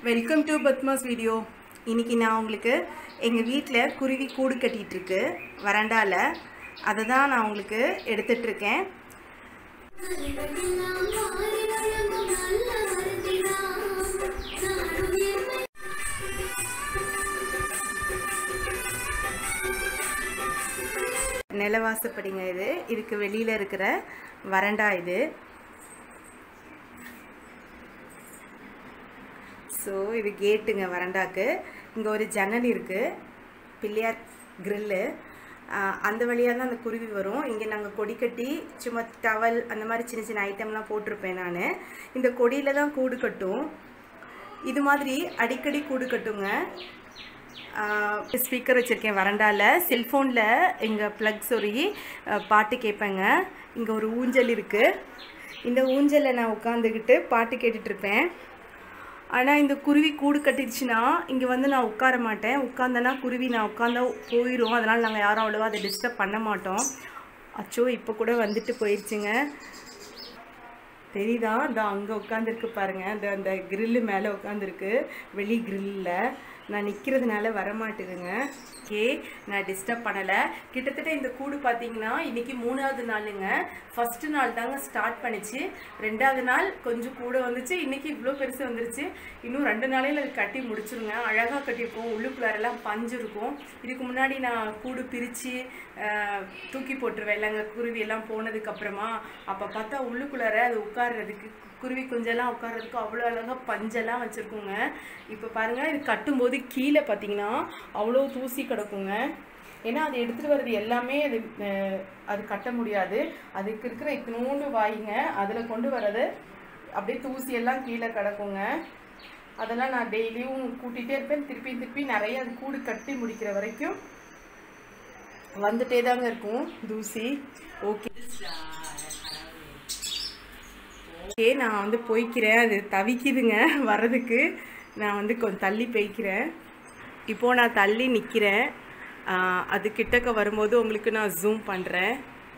welcome to Padma's video இன்னைக்கு நான் உங்களுக்கு எங்கள் வீட்டில் குருவி கூடு கட்டிட்டு இருக்கு வராண்டால அதை தான் நான் உங்களுக்கு எடுத்துட்டு இருக்கேன் நிலவாசப்படிங்க இது இதுக்கு வெளியில் இருக்கிற வறண்டா இது ஸோ இது கேட்டுங்க வறண்டாக்கு இங்கே ஒரு ஜன்னல் இருக்குது பிள்ளையார் கிரில்லு அந்த வழியாக தான் அந்த குருவி வரும் இங்கே நாங்கள் கொடி கட்டி சும்மா டவல் அந்த மாதிரி சின்ன சின்ன ஐட்டம்லாம் போட்டிருப்பேன் நான் இந்த கொடியில் தான் கூடு கட்டும் இது மாதிரி அடிக்கடி கூடு கட்டுங்க ஸ்பீக்கர் வச்சுருக்கேன் வறண்டாவில் செல்ஃபோனில் எங்கள் ப்ளக் சொருகி அஹ், பாட்டு கேட்பேங்க இங்கே ஒரு ஊஞ்சல் இருக்குது இந்த ஊஞ்சலில் நான் உட்காந்துக்கிட்டு பாட்டு கேட்டுட்ருப்பேன் ஆனால் இந்த குருவி கூடு கட்டிடுச்சுன்னா இங்கே வந்து நான் உட்கார மாட்டேன் உட்காந்தேன்னா குருவி நான் உட்காந்தா போயிடும் அதனால் நாங்கள் யாரும் அவ்வளோவா அதை டிஸ்டர்ப் பண்ண மாட்டோம் அச்சோ இப்போ கூட வந்துட்டு போயிடுச்சுங்க தெரியுதா இந்த அங்கே உட்காந்துருக்கு பாருங்க அந்த அந்த கிரில்லு மேலே உட்காந்துருக்கு வெளி கிரில்லில் நான் நிற்கிறதுனால வரமாட்டேதுங்க ஓகே நான் டிஸ்டர்ப் பண்ணலை கிட்டத்தட்ட இந்த கூடு பார்த்தீங்கன்னா இன்னைக்கு மூணாவது நாளுங்க ஃபஸ்ட்டு நாள் தாங்க ஸ்டார்ட் பண்ணிச்சு ரெண்டாவது நாள் கொஞ்சம் கூட வந்துச்சு இன்னைக்கு இவ்வளோ பெருசு வந்துருச்சு இன்னும் ரெண்டு நாளையில் அது கட்டி முடிச்சிருங்க அழகாக கட்டியிருக்கோம் உள்ளுக்குள்ளாரெல்லாம் பஞ்சு இருக்கும் இதுக்கு முன்னாடி நான் கூடு பிரித்து தூக்கி போட்டுருவேன் இல்லைங்க குருவி எல்லாம் போனதுக்கு அப்புறமா அப்போ பார்த்தா உள்ளுக்குள்ளார அது உட்கார்றதுக்கு குருவி குஞ்செல்லாம் உட்கார்றதுக்கு அவ்வளோ அழகாக பஞ்செல்லாம் வச்சுருக்குங்க இப்போ பாருங்கள் இது கட்டும்போது கீழே பார்த்தீங்கன்னா அவ்வளோ தூசி கிடக்குங்க ஏன்னா அது எடுத்துகிட்டு வர்றது எல்லாமே அது அஹ், அது கட்ட முடியாது அதுக்கு இருக்கிற இத்தினோண்டு வாய்ங்க அதில் கொண்டு வர்றது அப்படியே தூசி எல்லாம் கீழே கிடக்குங்க அதெல்லாம் நான் டெய்லியும் கூட்டிகிட்டே இருப்பேன் திருப்பி திருப்பி நிறைய அது கூடு கட்டி முடிக்கிற வரைக்கும் வந்துட்டே தாங்க இருக்கும் தூசி ஓகே ஓகே நான் வந்து போய்க்கிறேன் அது தவிக்குதுங்க வர்றதுக்கு நான் வந்து கொஞ்சம் தள்ளி போய்க்கிறேன் இப்போ நான் தள்ளி நிற்கிறேன் அது கிட்டக்க வரும்போது உங்களுக்கு நான் ஜூம் பண்ணுறேன்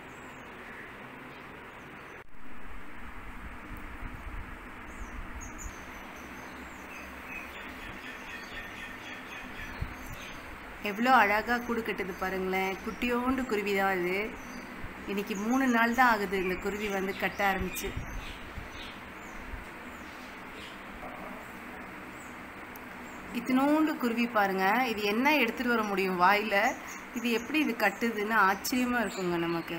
எவ்வளோ அழகாக கூடு கட்டுது பாருங்களேன் குட்டியோண்டு குருவி தான் அது இன்னைக்கு மூணு நாள் தான் ஆகுது இந்த குருவி வந்து கட்ட ஆரம்பிச்சு இத்தினோண்டு குருவி பாருங்க இது என்ன எடுத்துட்டு வர முடியும் வாயில இது எப்படி இது கட்டுதுன்னு ஆச்சரியமா இருக்குங்க நமக்கு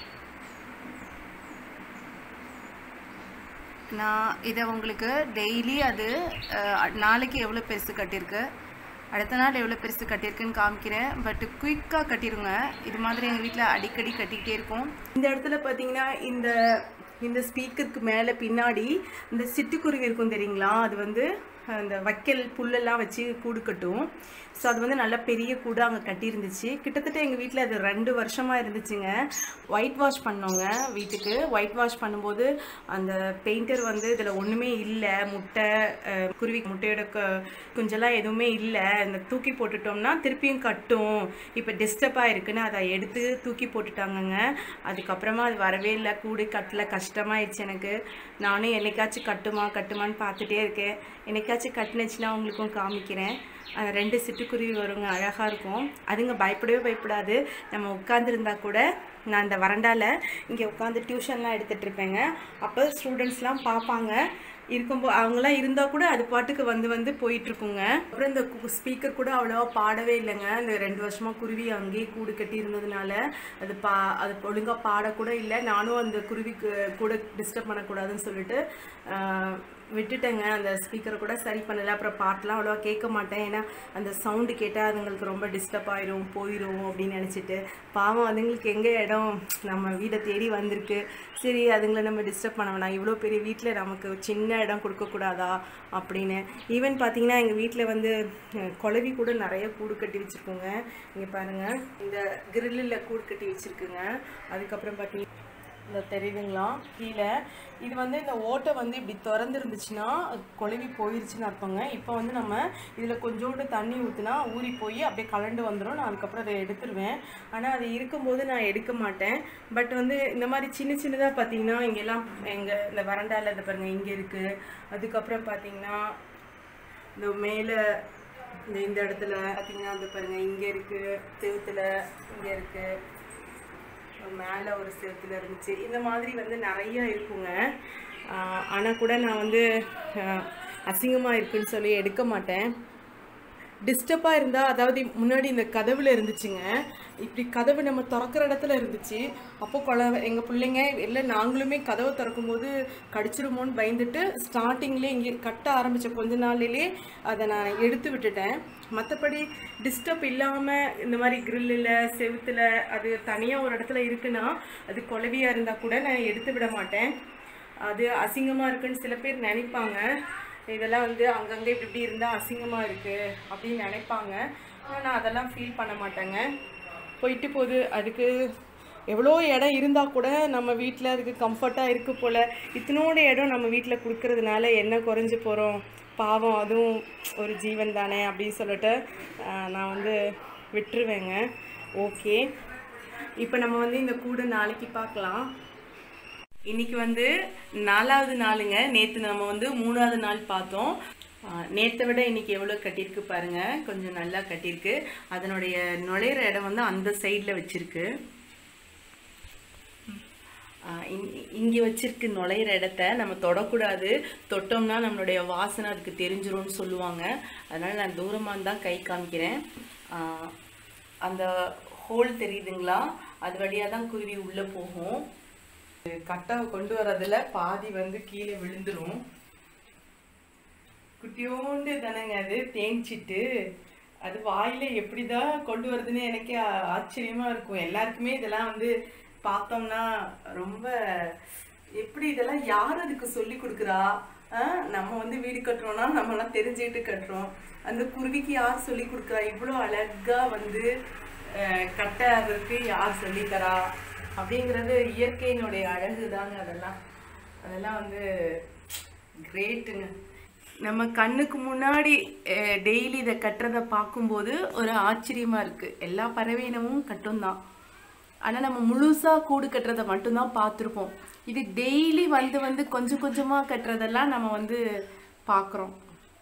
நான் இதை உங்களுக்கு டெய்லி அது அஹ், நாளைக்கு எவ்வளோ பெருசு கட்டியிருக்கு அடுத்த நாள் எவ்வளோ பெருசு கட்டியிருக்குன்னு காமிக்கிறேன் பட் குயிக்காக கட்டிடுங்க இது மாதிரி எங்கள் வீட்டில் அடிக்கடி கட்டிக்கிட்டே இருக்கும் இந்த இடத்துல பார்த்தீங்கன்னா இந்த இந்த ஸ்பீக்கருக்கு மேலே பின்னாடி இந்த சிட்டுக்குருவி இருக்கும் தெரியுங்களா அது வந்து அந்த வைக்கல் புல்லெல்லாம் வச்சு கூடு கட்டும் ஸோ அது வந்து நல்ல பெரிய கூடு அங்கே கட்டியிருந்துச்சு கிட்டத்தட்ட எங்கள் வீட்டில் அது ரெண்டு வருஷமாக இருந்துச்சுங்க ஒயிட் வாஷ் பண்ணோங்க வீட்டுக்கு ஒயிட் வாஷ் பண்ணும்போது அந்த பெயிண்டர் வந்து இதில் ஒன்றுமே இல்லை முட்டை அஹ், குருவி முட்டையோட க- குஞ்செல்லாம் எதுவுமே இல்லை இந்த தூக்கி போட்டுட்டோம்னா திருப்பியும் கட்டும் இப்போ டிஸ்டர்பாக இருக்குன்னு அதை எடுத்து தூக்கி போட்டுட்டாங்கங்க அதுக்கப்புறமா அது வரவே இல்லை கூடு கட்டல கஷ்டமாயிடுச்சு எனக்கு நானும் என்னைக்காச்சும் கட்டுமா கட்டுமான்னு பார்த்துட்டே இருக்கேன் என்னைக்காச்சும் கட்டுனுச்சுன்னா உங்களுக்கும் காமிக்கிறேன் அஹ் ரெண்டு சிட்டுக்குருவி வருங்க அழகாக இருக்கும் அதுங்க பயப்படவே பயப்படாது நம்ம உட்காந்துருந்தா கூட நான் இந்த வறண்டால இங்கே உட்காந்து டியூஷன்லாம் எடுத்துகிட்டு இருப்பேங்க அப்போ ஸ்டூடெண்ட்ஸ்லாம் பார்ப்பாங்க இருக்கும்போது அவங்களாம் இருந்தால் கூட அது பாட்டுக்கு வந்து வந்து போயிட்டுருக்குங்க அப்புறம் இந்த ஸ்பீக்கர் கூட அவ்வளோவா பாடவே இல்லைங்க இந்த ரெண்டு வருஷமாக குருவி அங்கேயே கூடு கட்டி இருந்ததுனால அது பா அது ஒழுங்காக பாடக்கூட இல்லை நானும் அந்த குருவிக்கு கூட டிஸ்டர்ப் பண்ணக்கூடாதுன்னு சொல்லிட்டு ஆஹ், விட்டுட்டேங்க அந்த ஸ்பீக்கரை கூட சரி பண்ணலை அப்புறம் பாட்டெலாம் அவ்வளோவா கேட்க மாட்டேன் ஏன்னா அந்த சவுண்டு கேட்டால் அதுங்களுக்கு ரொம்ப டிஸ்டர்ப் ஆயிரும் போயிடும் அப்படின்னு நினச்சிட்டு பாவம் அதுங்களுக்கு எங்கே இடம் நம்ம வீடை தேடி வந்திருக்கு சரி அதுங்களை நம்ம டிஸ்டர்ப் பண்ண வேணாம் இவ்வளோ பெரிய வீட்டில் நமக்கு சின்ன இடம் கொடுக்கக்கூடாதா அப்படின்னு ஈவன் பார்த்தீங்கன்னா எங்கள் வீட்டில் வந்து அஹ், குளவி கூட நிறைய கூடு கட்டி வச்சுருக்கோங்க இங்கே பாருங்கள் இந்த கிரில்லில் கூடு கட்டி வச்சுருக்குங்க அதுக்கப்புறம் பார்த்தீங்கன்னா இந்த தெரியுதுங்களா கீழே இது வந்து இந்த ஓட்டை வந்து இப்படி திறந்துருந்துச்சுன்னா குழவி போயிருச்சுன்னு அர்த்தங்க இப்போ வந்து நம்ம இதில் கொஞ்சோண்டு தண்ணி ஊற்றினா ஊறி போய் அப்படியே கலண்டு வந்துடும் நான் அதுக்கப்புறம் அதை எடுத்துருவேன் ஆனால் அது இருக்கும்போது நான் எடுக்க மாட்டேன் பட் வந்து இந்த மாதிரி சின்ன சின்னதாக பார்த்தீங்கன்னா இங்கெல்லாம் எங்கள் இந்த வறண்டால இது பாருங்கள் இங்கே இருக்குது அதுக்கப்புறம் பார்த்தீங்கன்னா இந்த மேலே இந்த இந்த இடத்துல பார்த்தீங்கன்னா வந்து பாருங்க இங்கே இருக்கு செவுத்துல இங்கே இருக்கு மேலே ஒரு செவுத்துல இருந்துச்சு இந்த மாதிரி வந்து நிறைய இருக்குங்க ஆனால் கூட நான் வந்து அசிங்கமாக இருக்குன்னு சொல்லி எடுக்க மாட்டேன் டிஸ்டர்பாக இருந்தால் அதாவது முன்னாடி இந்த கதவுல இருந்துச்சுங்க இப்படி கதவு நம்ம திறக்கிற இடத்துல இருந்துச்சு அப்போ கொல எங்கள் பிள்ளைங்க இல்லை நாங்களுமே கதவை திறக்கும்போது கடிச்சிருமோன்னு பயந்துட்டு ஸ்டார்டிங்லேயே இங்கே கட்ட ஆரம்பித்த கொஞ்ச நாள்லேயே அதை நான் எடுத்து விட்டுட்டேன் மற்றபடி டிஸ்டர்ப் இல்லாமல் இந்த மாதிரி கிரில்லில் செவுத்துல அது தனியாக ஒரு இடத்துல இருக்குன்னா அது குலவியாக இருந்தால் கூட நான் எடுத்து விட மாட்டேன் அது அசிங்கமாக இருக்குன்னு சில பேர் நினைப்பாங்க இதெல்லாம் வந்து அங்கங்கே இப்படி இப்படி இருந்தால் அசிங்கமாக இருக்குது அப்படின்னு நினைப்பாங்க ஆனால் நான் அதெல்லாம் ஃபீல் பண்ண மாட்டேங்க போயிட்டு போகுது அதுக்கு எவ்வளோ இடம் இருந்தால் கூட நம்ம வீட்டில் அதுக்கு கம்ஃபர்ட்டாக இருக்கு போல் இத்தனோட இடம் நம்ம வீட்டில் கொடுக்கறதுனால என்ன குறைஞ்சி போகிறோம் பாவம் அதுவும் ஒரு ஜீவன் தானே அப்படின்னு சொல்லிட்டு ஆஹ், நான் வந்து விட்டுருவேங்க ஓகே இப்போ நம்ம வந்து இந்த கூடை நாளைக்கு பார்க்கலாம் இன்னைக்கு வந்து நாலாவது நாளுங்க நேற்று நம்ம வந்து மூணாவது நாள் பார்த்தோம் நேற்றை விட இன்னைக்கு எவ்வளோ கட்டியிருக்கு பாருங்க கொஞ்சம் நல்லா கட்டியிருக்கு அதனுடைய நுழையிற இடம் வந்து அந்த சைடில் வச்சிருக்கு இங்கே வச்சிருக்கு நுழையிற இடத்த நம்ம தொடக்கூடாது தொட்டோம்னா நம்மளுடைய வாசனை அதுக்கு தெரிஞ்சிரும்னு சொல்லுவாங்க அதனால நான் தூரமாக தான் கை காமிக்கிறேன் ஆ, அந்த ஹோல் தெரியுதுங்களா அது வழியாக தான் குருவி உள்ளே போகும் கட்டாவை கொண்டு வர்றதுல பாதி வந்து கீழே விழுந்துரும் குட்டியோண்டு தானேங்க அது தேய்ச்சிட்டு அது வாயில எப்படிதான் கொண்டு வருதுன்னு எனக்கே ஆ- ஆச்சரியமா இருக்கும் எல்லாருக்குமே இதெல்லாம் வந்து பார்த்தோம்னா ரொம்ப எப்படி இதெல்லாம் யார் அதுக்கு சொல்லி கொடுக்குறா ஆ, நம்ம வந்து வீடு கட்டுறோம்னா நம்மலாம் தெரிஞ்சுக்கிட்டு கட்டுறோம் அந்த குருவிக்கு யார் சொல்லி கொடுக்குறா இவ்வளோ அழகா வந்து அஹ், கட்டுறதுக்கு யார் சொல்லித் தரா அப்படிங்கிறது இயற்கையினுடைய அழகு தாங்க அதெல்லாம் அதெல்லாம் வந்து கிரேட்டுங்க நம்ம கண்ணுக்கு முன்னாடி டெய்லி இதை கட்டுறதை பார்க்கும்போது ஒரு ஆச்சரியமா இருக்கு எல்லா பறவையினமும் கட்டும் தான் ஆனால் நம்ம முழுசா கூடு கட்டுறதை மட்டும்தான் பார்த்துருப்போம் இது டெய்லி வந்து வந்து கொஞ்சம் கொஞ்சமா கட்டுறதெல்லாம் நம்ம வந்து பார்க்குறோம்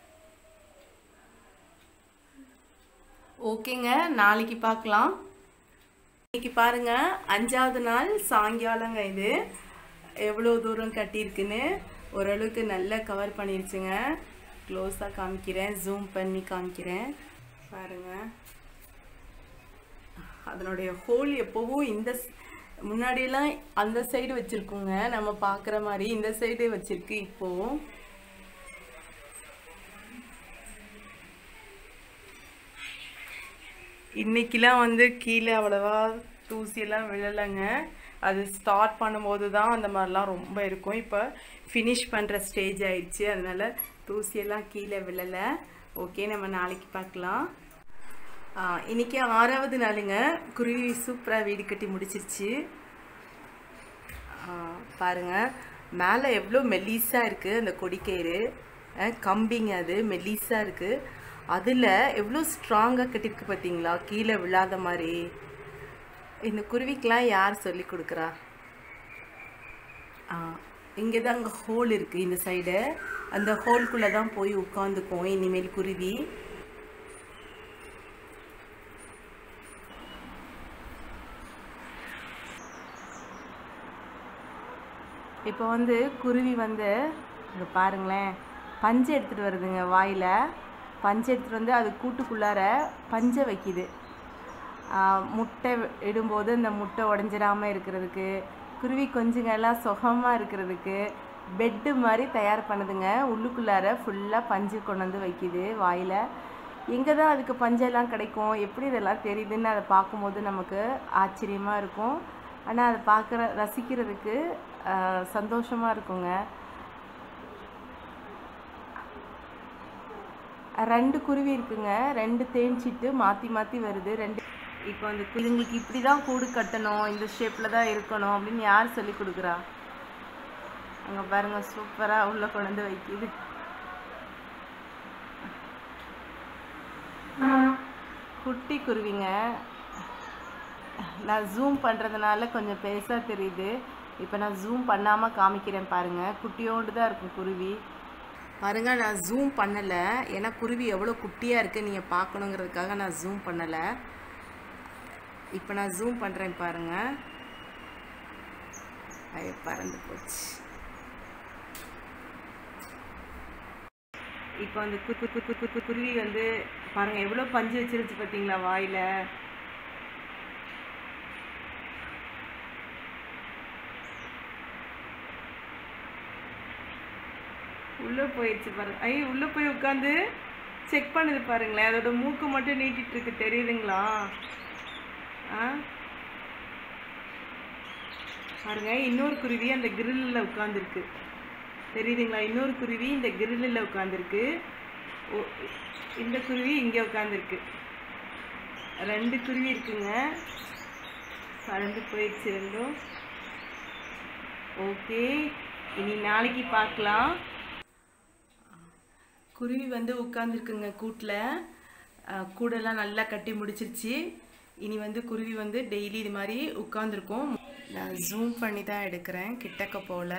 ஓகேங்க நாளைக்கு பார்க்கலாம் இன்னைக்கு பாருங்க அஞ்சாவது நாள் சாயங்காலங்க இது எவ்வளோ தூரம் கட்டியிருக்குன்னு ஓரளவுக்கு நல்லா கவர் பண்ணிருச்சுங்க க்ளோஸாக காமிக்கிறேன் ஜூம் பண்ணி காமிக்கிறேன் பாருங்க அதனுடைய ஹோல் எப்போவும் இந்த ஸ்- முன்னாடியெல்லாம் அந்த சைடு வச்சிருக்குங்க நம்ம பார்க்குற மாதிரி இந்த சைடு வச்சிருக்கு இப்போ இன்னைக்கெல்லாம் வந்து கீழே அவ்வளவா தூசியெல்லாம் விழலைங்க அது ஸ்டார்ட் பண்ணும்போது தான் அந்த மாதிரிலாம் ரொம்ப இருக்கும் இப்போ ஃபினிஷ் பண்ணுற ஸ்டேஜ் ஆயிடுச்சு அதனால தூசியெல்லாம் கீழே விழலை ஓகே நம்ம நாளைக்கு பார்க்கலாம் ஆ, இன்னைக்கு ஆறாவது நாளுங்க குருவி சூப்பராக வீடு கட்டி முடிச்சிருச்சு ஆ, பாருங்க மேலே எவ்வளோ மெல்லிஸாக இருக்குது அந்த கொடிக்கயிறு அஹ், கம்பிங்க அது மெல்லிஸாக இருக்குது அதில் எவ்வளோ ஸ்ட்ராங்காக கட்டியிருக்கு பார்த்தீங்களா கீழே விழாத மாதிரி இந்த குருவிக்கெலாம் யார் சொல்லி கொடுக்குறா இங்கே தான் அங்கே ஹோல் இருக்குது இந்த சைடு அந்த ஹோல்குள்ளே தான் போய் உட்காந்துக்கும் இனிமேல் குருவி இப்போ வந்து குருவி வந்து இங்க பாருங்களேன் பஞ்சு எடுத்துகிட்டு வருதுங்க வாயில் பஞ்சு எடுத்துகிட்டு வந்து அது கூட்டுக்குள்ளார பஞ்சை வைக்குது ஆஹ் முட்டை இடும்போது அந்த முட்டை உடஞ்சிடாம இருக்கிறதுக்கு குருவி கொஞ்சங்கெல்லாம் சுகமாக இருக்கிறதுக்கு பெட்டு மாதிரி தயார் பண்ணுதுங்க உள்ளுக்குள்ளார ஃபுல்லாக பஞ்சு கொண்டு வந்து வைக்குது வாயில் எங்கே தான் அதுக்கு பஞ்செல்லாம் கிடைக்கும் எப்படி இதெல்லாம் தெரியுதுன்னு அதை பார்க்கும்போது நமக்கு ஆச்சரியமாக இருக்கும் ஆனால் அதை பார்க்குற ரசிக்கிறதுக்கு ஆஹ் சந்தோஷமா இருக்குங்க ரெண்டு குருவி இருக்குங்க ரெண்டு தேஞ்சிட்டு மாற்றி மாற்றி வருது ரெண்டு இப்போ அந்த குருவிங்களுக்கு இப்படி தான் கூடு கட்டணும் இந்த ஷேப்பில் தான் இருக்கணும் அப்படின்னு யார் சொல்லி கொடுக்குறா அங்கே பாருங்க சூப்பராக உள்ள கொண்டு வந்து வைக்குது குட்டி குருவிங்க நான் ஜூம் பண்ணுறதுனால கொஞ்சம் பெருசாக தெரியுது இப்போ நான் ஜூம் பண்ணாமல் காமிக்கிறேன் பாருங்கள் குட்டியோண்டு தான் இருக்கும் குருவி பாருங்க நான் ஜூம் பண்ணலை ஏன்னா குருவி எவ்வளோ குட்டியாக இருக்குது நீங்கள் பார்க்கணுங்கிறதுக்காக நான் ஜூம் பண்ணலை இப்போ நான் ஜூம் பண்ணுறேன் பாருங்க ஐயோ பறந்து போச்சு இப்போ அந்த கு கு- கு- கு- கு- குருவி வந்து பாருங்க எவ்வளோ பஞ்சு வச்சிருச்சு பார்த்தீங்களா வாயில உள்ளே போயிடுச்சு பாருங்க ஐ உள்ளே போய் உட்காந்து செக் பண்ணுது பாருங்களேன் அதோட மூக்கு மட்டும் நீட்டிட்டு இருக்கு தெரியுதுங்களா ஆ பாருங்க இன்னொரு குருவி அந்த கிரில்லில் உட்காந்துருக்கு தெரியுதுங்களா இன்னொரு குருவி இந்த கிரில்லில் உட்காந்துருக்கு இந்த குருவி இங்கே உட்காந்துருக்கு ரெண்டு குருவி இருக்குங்க பறந்து போயிடுச்சு ரெண்டும் ஓகே இனி நாளைக்கு பார்க்கலாம் குருவி வந்து உட்காந்துருக்குங்க கூட்டில் கூடெல்லாம் நல்லா கட்டி முடிச்சிருச்சு இனி வந்து குருவி வந்து டெய்லி இது மாதிரி உட்காந்துருக்கும் நான் ஜூம் பண்ணி தான் எடுக்கிறேன் கிட்டக்க போல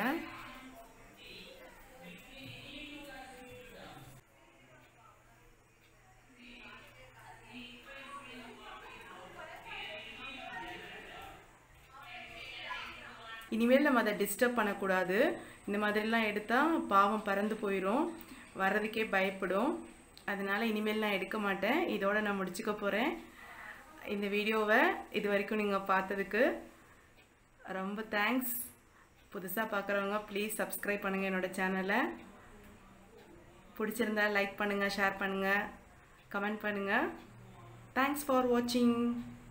இனிமேல் நம்ம அதை டிஸ்டர்ப் பண்ணக்கூடாது இந்த மாதிரிலாம் எடுத்தால் பாவம் பறந்து போயிடும் வர்றதுக்கே பயப்படும் அதனால இனிமேல் நான் எடுக்க மாட்டேன் இதோட நான் முடிச்சுக்க போகிறேன் இந்த வீடியோவை இது வரைக்கும் நீங்கள் பார்த்ததுக்கு ரொம்ப தேங்க்ஸ் புதுசாக பார்க்குறவங்க ப்ளீஸ் சப்ஸ்கிரைப் பண்ணுங்கள் என்னோடய சேனலை பிடிச்சிருந்தா லைக் பண்ணுங்கள் ஷேர் பண்ணுங்கள் கமெண்ட் பண்ணுங்கள் தேங்க்ஸ் ஃபார் வாட்சிங்